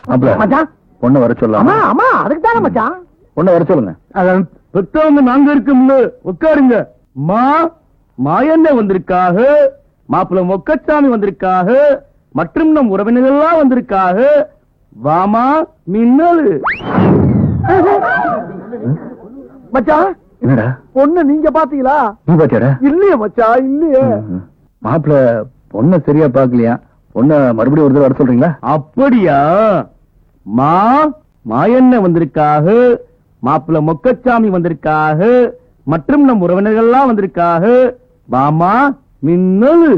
மாப்பிள மச்சான் பொண்ணை வர அம்மா சொல்லலாமா அம்மா அதுக்கு தானே மச்சான் பொண்ணை வர சொல்லுங்க பெற்றவங்க நாங்க இருக்கோம்ல உட்காருங்க மா மாயண்ண வந்திருக்காக மாப்பிள்ள மொக்கச்சாமி வந்திருக்காக மற்றும் நம் உறவினர்கள்லாம் வந்திருக்காக வாமா மின்னல் மச்சான் என்னடா பொண்ணு நீங்க பாத்தீங்களா நீ பாத்தியாடா இல்லையே மச்சான் இல்லையே மாப்பிள பொண்ணை சரியா பாக்கலையா பொண்ணை மறுபடியும் ஒரு தடவை வர சொல்றீங்களா அப்படியா மா மாயண்ண வந்திருக்காக மாப்பிள்ள மொக்கச்சாமி வந்திருக்காக மற்றும் நம் உறவினர்கள்லாம் வந்திருக்காக வாமா மின்னல்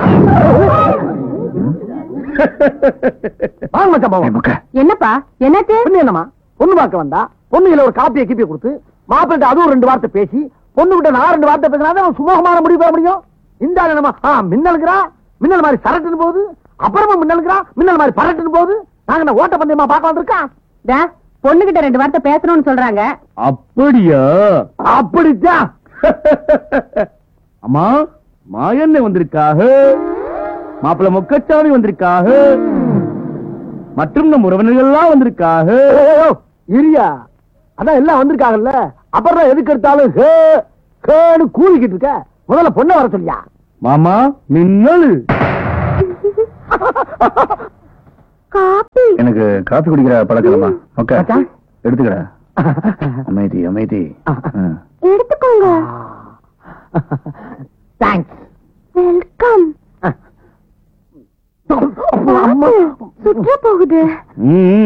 வாங்க மச்சான் ஏய், போவோம் முக்க. என்னப்பா என்னது பொண்ணு என்னமா பொண்ணு பார்க்க வந்தா பொண்ணுல ஒரு காப்பியை கீப்பியை கொடுத்து மாப்பிள்ளை அதுவும் ரெண்டு வார்த்தை பேசி பொண்ணு கிட்ட நான் ரெண்டு வார்த்தை பேசினா தான் சுமூகமான முடிவு பெற முடியும் இந்த ஆளு என்னமா ஆ மின்னலுங்கிறா மின்னல் மாதிரி சரட்டுன்னு போகுது அப்புறமா மின்னலுங்கிறா மின்னல் மாதிரி பரட்டுன்னு போகுது நாங்க என்ன ஓட்ட பந்தயமா பார்க்க வந்திருக்கோம் டா, பொண்ணுகிட்ட ரெண்டு வார்த்தை பேசணும்னு சொல்றாங்க அப்படியா அப்படித்தான் அம்மா மாயண்ண வந்திருக்காக மாப்பிள்ள மொக்கச்சாமி வந்திருக்காக மற்றும் நம் உறவினர்கள்லாம் வந்திருக்காக ஏய், இரியா அதான் எல்லாம் வந்திருக்காங்கல்ல அப்புறம் எதுக்கு எடுத்தாலும் ஹே ஹேன்னு கூவிக்கிட்டு இருக்க முதல்ல பொண்ணை வர சொல்லியா மாமா மின்னல் காப்பி எனக்கு காபி குடிக்கிற பழக்கலாமா ஓகே மச்சான். எடுத்துக்கடா அமைதி அமைதி ஆ. எடுத்துக்கோங்க தேங்க்ஸ் வெல்கம் அம்மா சுற்ற போகுது ம்